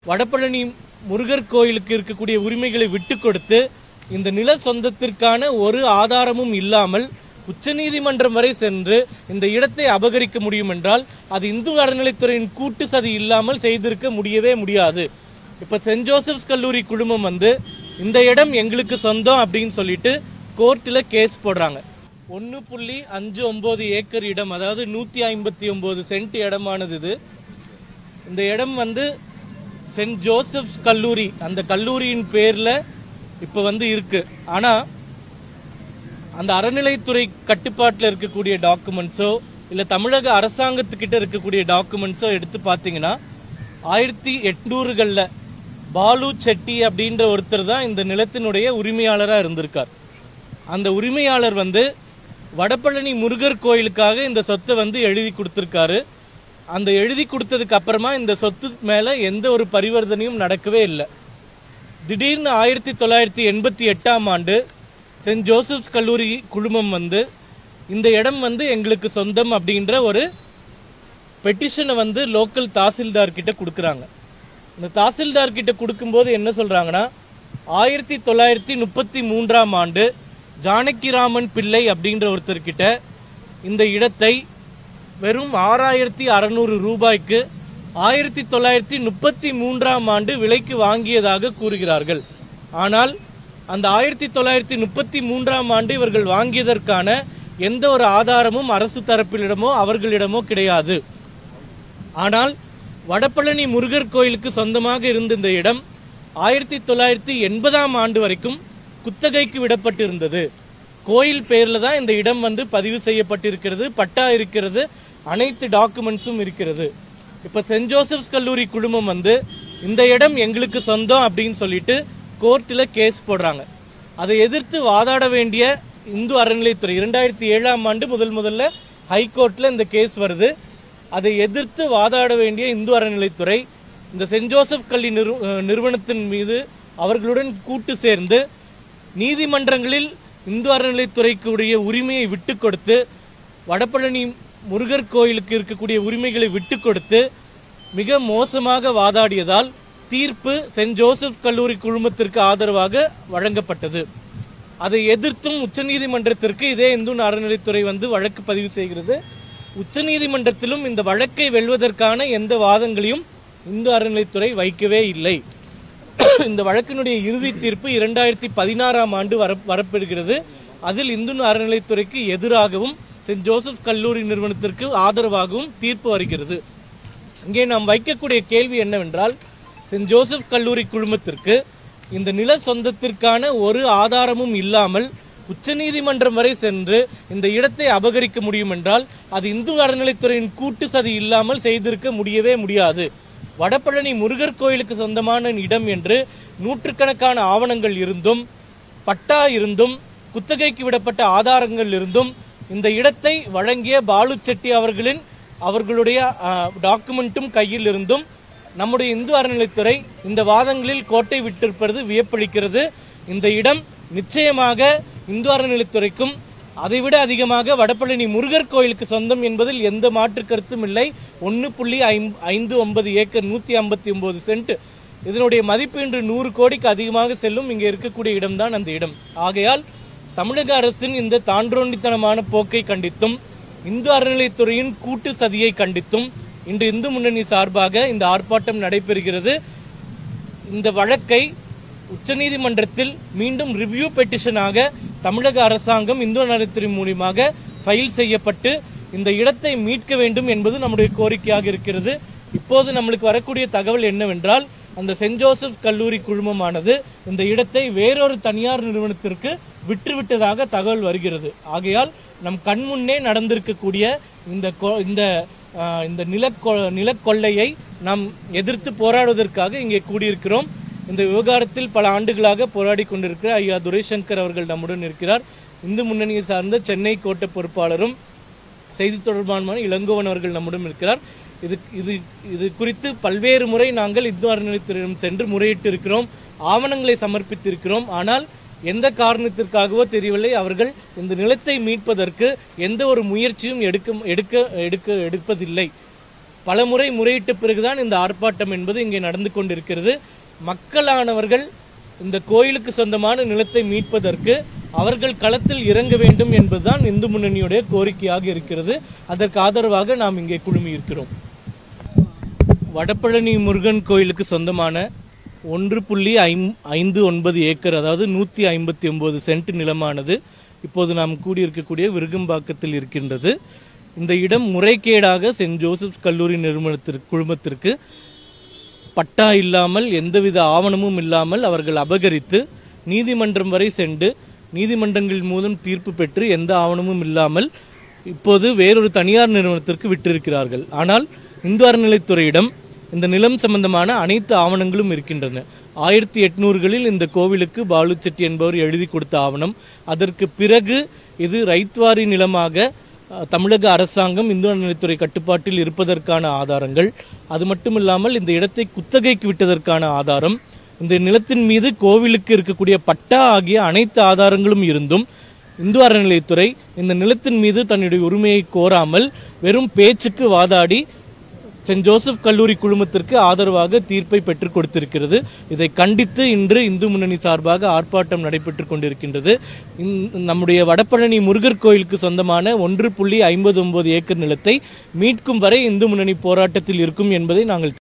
வடபழனி முருகர் கோயிலுக்கு இருக்கக்கூடிய உரிமைகளை விட்டு கொடுத்து இந்த நில சொந்தத்திற்கான ஒரு ஆதாரமும் இல்லாமல் உச்சநீதிமன்றம் வரை சென்று இந்த இடத்தை அபகரிக்க முடியும் என்றால் அது இந்து அறநிலைத்துறையின் கூட்டு சதி இல்லாமல் செய்திருக்க முடியவே முடியாது இப்ப சென்ட் ஜோசப்ஸ் கல்லூரி குழுமம் வந்து இந்த இடம் எங்களுக்கு சொந்தம் அப்படின்னு சொல்லிட்டு கோர்ட்டில் கேஸ் போடுறாங்க ஒன்று புள்ளி அஞ்சு ஒன்பது ஏக்கர் இடம் அதாவது நூற்றி ஐம்பத்தி ஒம்பது சென்ட் இடமானது இது இந்த இடம் வந்து சென்ட் ஜோசப்ஸ் கல்லூரி அந்த கல்லூரியின் பேரில் இப்போ வந்து இருக்கு ஆனால் அந்த அறநிலைத்துறை கட்டுப்பாட்டில் இருக்கக்கூடிய டாக்குமெண்ட்ஸோ இல்லை தமிழக அரசாங்கத்துக்கிட்ட இருக்கக்கூடிய டாக்குமெண்ட்ஸோ எடுத்து பார்த்தீங்கன்னா ஆயிரத்தி எட்நூறுகளில் பாலு செட்டி அப்படின்ற ஒருத்தர் தான் இந்த நிலத்தினுடைய உரிமையாளராக இருந்திருக்கார் அந்த உரிமையாளர் வந்து வடபழனி முருகர் கோயிலுக்காக இந்த சொத்தை வந்து எழுதி கொடுத்துருக்காரு அந்த எழுதி கொடுத்ததுக்கு அப்புறமா இந்த சொத்து மேலே எந்த ஒரு பரிவர்த்தனையும் நடக்கவே இல்லை திடீர்னு ஆயிரத்தி தொள்ளாயிரத்தி எண்பத்தி எட்டாம் ஆண்டு சென்ட் ஜோசப்ஸ் கல்லூரி குழுமம் வந்து இந்த இடம் வந்து எங்களுக்கு சொந்தம் அப்படின்ற ஒரு பெட்டிஷனை வந்து லோக்கல் தாசில்தார் கிட்ட கொடுக்குறாங்க இந்த தாசில்தார் கிட்ட கொடுக்கும்போது என்ன சொல்றாங்கன்னா ஆயிரத்தி தொள்ளாயிரத்தி முப்பத்தி மூன்றாம் ஆண்டு ஜானகிராமன் பிள்ளை அப்படின்ற ஒருத்தர்கிட்ட இந்த இடத்தை வெறும் ஆறாயிரத்தி அறநூறு ரூபாய்க்கு ஆயிரத்தி தொள்ளாயிரத்தி முப்பத்தி மூன்றாம் ஆண்டு விலைக்கு வாங்கியதாக கூறுகிறார்கள் ஆனால் அந்த ஆயிரத்தி தொள்ளாயிரத்தி முப்பத்தி மூன்றாம் ஆண்டு இவர்கள் வாங்கியதற்கான எந்த ஒரு ஆதாரமும் அரசு தரப்பிலிடமோ அவர்களிடமோ கிடையாது ஆனால் வடபழனி முருகர் கோயிலுக்கு சொந்தமாக இருந்த இந்த இடம் ஆயிரத்தி தொள்ளாயிரத்தி எண்பதாம் ஆண்டு வரைக்கும் குத்தகைக்கு விடப்பட்டிருந்தது கோயில் பேரில் தான் இந்த இடம் வந்து பதிவு செய்யப்பட்டிருக்கிறது பட்டா இருக்கிறது அனைத்து டாக்குமெண்ட்ஸும் இருக்கிறது இப்போ சென்ட் ஜோசப்ஸ் கல்லூரி குழுமம் வந்து இந்த இடம் எங்களுக்கு சொந்தம் அப்படின்னு சொல்லிட்டு கோர்ட்டில் கேஸ் போடுறாங்க அதை எதிர்த்து வாதாட வேண்டிய இந்து அறநிலைத்துறை இரண்டாயிரத்தி ஏழாம் ஆண்டு முதல் முதல்ல ஹைகோர்ட்டில் இந்த கேஸ் வருது அதை எதிர்த்து வாதாட வேண்டிய இந்து அறநிலைத்துறை இந்த சென்ட் ஜோசப் கல்வி நிறு அஹ் நிறுவனத்தின் மீது அவர்களுடன் கூட்டு சேர்ந்து நீதிமன்றங்களில் இந்து அறநிலைத்துறைக்கு உடைய உரிமையை விட்டு கொடுத்து வடபழனி முருகர் கோயிலுக்கு இருக்கக்கூடிய உரிமைகளை விட்டு கொடுத்து மிக மோசமாக வாதாடியதால் தீர்ப்பு சென்ட் ஜோசப் கல்லூரி குழுமத்திற்கு ஆதரவாக வழங்கப்பட்டது அதை எதிர்த்தும் உச்சநீதிமன்றத்திற்கு இதே இந்து அறநிலைத்துறை வந்து வழக்கு பதிவு செய்கிறது உச்சநீதிமன்றத்திலும் இந்த வழக்கை வெல்வதற்கான எந்த வாதங்களையும் இந்து அறநிலைத்துறை வைக்கவே இல்லை இந்த வழக்கினுடைய இறுதி தீர்ப்பு இரண்டாயிரத்தி பதினாறாம் ஆண்டு வர வரப்பெறுகிறது அதில் இந்து அறநிலைத்துறைக்கு எதிராகவும் சென்ட் ஜோசப் கல்லூரி நிறுவனத்திற்கு ஆதரவாகவும் தீர்ப்பு வருகிறது இங்கே நாம் வைக்கக்கூடிய கேள்வி என்னவென்றால் சென்ட் ஜோசப் கல்லூரி குழுமத்திற்கு இந்த நில சொந்தத்திற்கான ஒரு ஆதாரமும் இல்லாமல் உச்சநீதிமன்றம் வரை சென்று இந்த இடத்தை அபகரிக்க முடியும் என்றால் அது இந்து அறநிலைத்துறையின் கூட்டு சதி இல்லாமல் செய்திருக்க முடியவே முடியாது வடபழனி முருகர் கோயிலுக்கு சொந்தமான இடம் என்று நூற்றுக்கணக்கான ஆவணங்கள் இருந்தும் பட்டா இருந்தும் குத்தகைக்கு விடப்பட்ட ஆதாரங்கள் இருந்தும் இந்த இடத்தை வழங்கிய பாலு செட்டி அவர்களின் அவர்களுடைய டாக்குமெண்ட்டும் கையில் இருந்தும் நம்முடைய இந்து அறநிலைத்துறை இந்த வாதங்களில் கோட்டை விட்டிருப்பது வியப்பளிக்கிறது இந்த இடம் நிச்சயமாக இந்து அறநிலைத்துறைக்கும் அதைவிட அதிகமாக வடபழனி முருகர் கோயிலுக்கு சொந்தம் என்பதில் எந்த மாற்று கருத்தும் இல்லை ஒன்று புள்ளி ஐம்- ஐந்து ஒன்பது ஏக்கர் நூற்றி ஐம்பத்தி ஒன்பது சென்ட் இதனுடைய மதிப்பு இன்று நூறு கோடிக்கு அதிகமாக செல்லும் இங்கே இருக்கக்கூடிய இடம்தான் அந்த இடம் ஆகையால் தமிழக அரசின் இந்த தாண்டோண்டித்தனமான போக்கை கண்டித்தும் இந்து அறநிலைத்துறையின் கூட்டு சதியை கண்டித்தும் இன்று இந்து முன்னணி சார்பாக இந்த ஆர்ப்பாட்டம் நடைபெறுகிறது இந்த வழக்கை உச்சநீதிமன்றத்தில் மீண்டும் ரிவ்யூ பெட்டிஷனாக தமிழக அரசாங்கம் இந்து நலத்துறை மூலியமாக ஃபைல் செய்யப்பட்டு இந்த இடத்தை மீட்க வேண்டும் என்பது நம்முடைய கோரிக்கையாக இருக்கிறது இப்போது நம்மளுக்கு வரக்கூடிய தகவல் என்னவென்றால் அந்த சென்ட் ஜோசப் கல்லூரி குழுமமானது இந்த இடத்தை வேறொரு தனியார் நிறுவனத்திற்கு விற்றுவிட்டதாக தகவல் வருகிறது ஆகையால் நம் கண்முன்னே நடந்திருக்கக்கூடிய இந்த கொ- இந்த ஆஹ், இந்த நிலக்கொ நிலக்கொள்ளையை நாம் எதிர்த்து போராடுவதற்காக இங்கே கூடியிருக்கிறோம் இந்த விவகாரத்தில் பல ஆண்டுகளாக போராடி கொண்டிருக்கிற ஐயா துரைசங்கர் அவர்கள் நம்முடன் இருக்கிறார் இந்து முன்னணியை சார்ந்த சென்னை கோட்ட பொறுப்பாளரும் செய்தி தொடர்பான இளங்கோவன் அவர்கள் நம்முடன் இருக்கிறார் இது இது இது குறித்து பல்வேறு முறை நாங்கள் இந்து அறநிலைத்துறையிடம் சென்று முறையிட்டு இருக்கிறோம் ஆவணங்களை சமர்ப்பித்திருக்கிறோம் ஆனால் எந்த காரணத்திற்காகவோ தெரியவில்லை அவர்கள் இந்த நிலத்தை மீட்பதற்கு எந்த ஒரு முயற்சியும் எடுக்க எடுக்க எடுக்க எடுப்பதில்லை பலமுறை முறையிட்ட பிறகுதான் இந்த ஆர்ப்பாட்டம் என்பது இங்கே நடந்து கொண்டிருக்கிறது மக்களானவர்கள் இந்த கோயிலுக்கு சொந்தமான நிலத்தை மீட்பதற்கு அவர்கள் களத்தில் இறங்க வேண்டும் என்பதுதான் இந்து முன்னணியுடைய கோரிக்கையாக இருக்கிறது அதற்கு ஆதரவாக நாம் இங்கே குழுமி இருக்கிறோம் வடபழனி முருகன் கோயிலுக்கு சொந்தமான ஒன்று புள்ளி ஐம் ஐந்து ஒன்பது ஏக்கர் அதாவது நூற்றி ஐம்பத்தி ஒம்பது சென்ட் நிலமானது இப்போது நாம் கூடியிருக்கக்கூடிய விருகம்பாக்கத்தில் இருக்கின்றது இந்த இடம் முறைகேடாக சென்ட் ஜோசப்ஸ் கல்லூரி நிறுவனத்திற்கு குழுமத்திற்கு பட்டா இல்லாமல் எந்தவித ஆவணமும் இல்லாமல் அவர்கள் அபகரித்து நீதிமன்றம் வரை சென்று நீதிமன்றங்கள் மூலம் தீர்ப்பு பெற்று எந்த ஆவணமும் இல்லாமல் இப்போது வேறொரு தனியார் நிறுவனத்திற்கு விட்டிருக்கிறார்கள் ஆனால் இந்து அறநிலைத்துறையிடம் இந்த நிலம் சம்பந்தமான அனைத்து ஆவணங்களும் இருக்கின்றன ஆயிரத்தி எட்நூறுகளில் இந்த கோவிலுக்கு பாலு செட்டி என்பவர் எழுதி கொடுத்த ஆவணம் அதற்கு பிறகு இது ரைத்வாரி நிலமாக அஹ், தமிழக அரசாங்கம் இந்து அறநிலைத்துறை கட்டுப்பாட்டில் இருப்பதற்கான ஆதாரங்கள் அது மட்டுமில்லாமல் இந்த இடத்தை குத்தகைக்கு விட்டதற்கான ஆதாரம் இந்த நிலத்தின் மீது கோவிலுக்கு இருக்கக்கூடிய பட்டா ஆகிய அனைத்து ஆதாரங்களும் இருந்தும் இந்து அறநிலையத்துறை இந்த நிலத்தின் மீது தன்னுடைய உரிமையை கோராமல் வெறும் பேச்சுக்கு வாதாடி சென்ட் ஜோசப் கல்லூரி குழுமத்திற்கு ஆதரவாக தீர்ப்பை பெற்றுக் கொடுத்திருக்கிறது இதை கண்டித்து இன்று இந்து முன்னணி சார்பாக ஆர்ப்பாட்டம் நடைபெற்றுக் கொண்டிருக்கின்றது இந்த- நம்முடைய வடபழனி முருகர் கோயிலுக்கு சொந்தமான ஒன்று புள்ளி ஐம்பது ஒன்பது ஏக்கர் நிலத்தை மீட்கும் வரை இந்து முன்னணி போராட்டத்தில் இருக்கும் என்பதை நாங்கள்